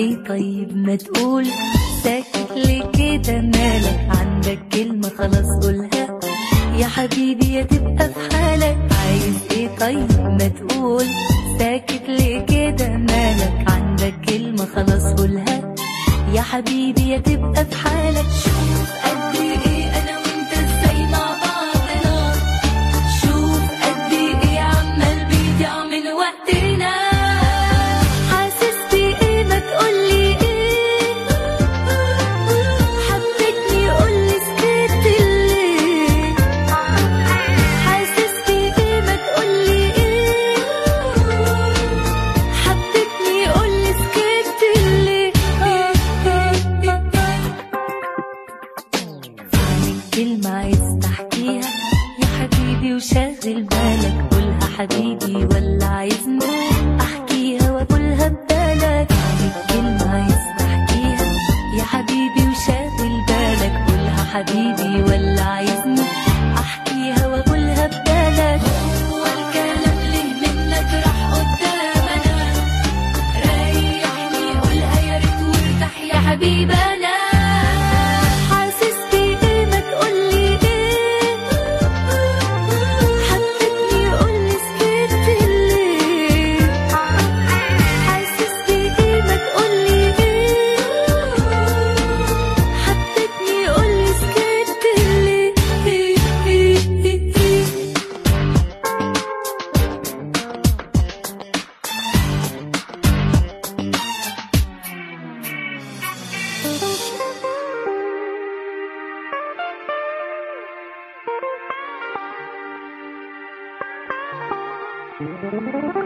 ايه طيب ما تقول ساكت ليه كده مالك عندك كلمة خلاص قولها يا حبيبي يا تبقى في حالك عايز ايه طيب ما تقول ساكت ليه كده مالك عندك كلمة خلاص قولها يا حبيبي يا تبقى في حالك شوف قد ايه انا وانت ازاي مع بعضنا شوف قد ايه عمال بيضيع من وقتنا حاسس بايه ما تقولي ايه حبيتني قولي سكت ليه حاسس بايه ما تقولي ايه حبيتني قولي سكت ليه كلمة عايز تحكيها يا حبيبي وشاغل بالك قولها حبيبي ولا عايزني احكيها واقولها بدالك كلمة عايز تحكيها يا حبيبي وشاغل بالك قولها حبيبي ولا عايزني احكيها واقولها بدالك هو الكلام ليه منك راح قدامنا ريحني قولها يا ريت وارتاح يا حبيبي انا حاسس بايه ما تقولي ايه حبيتني قولي سكت ليه حاسس بايه ما تقولي ايه حبيتني قولي سكت ليه Thank you.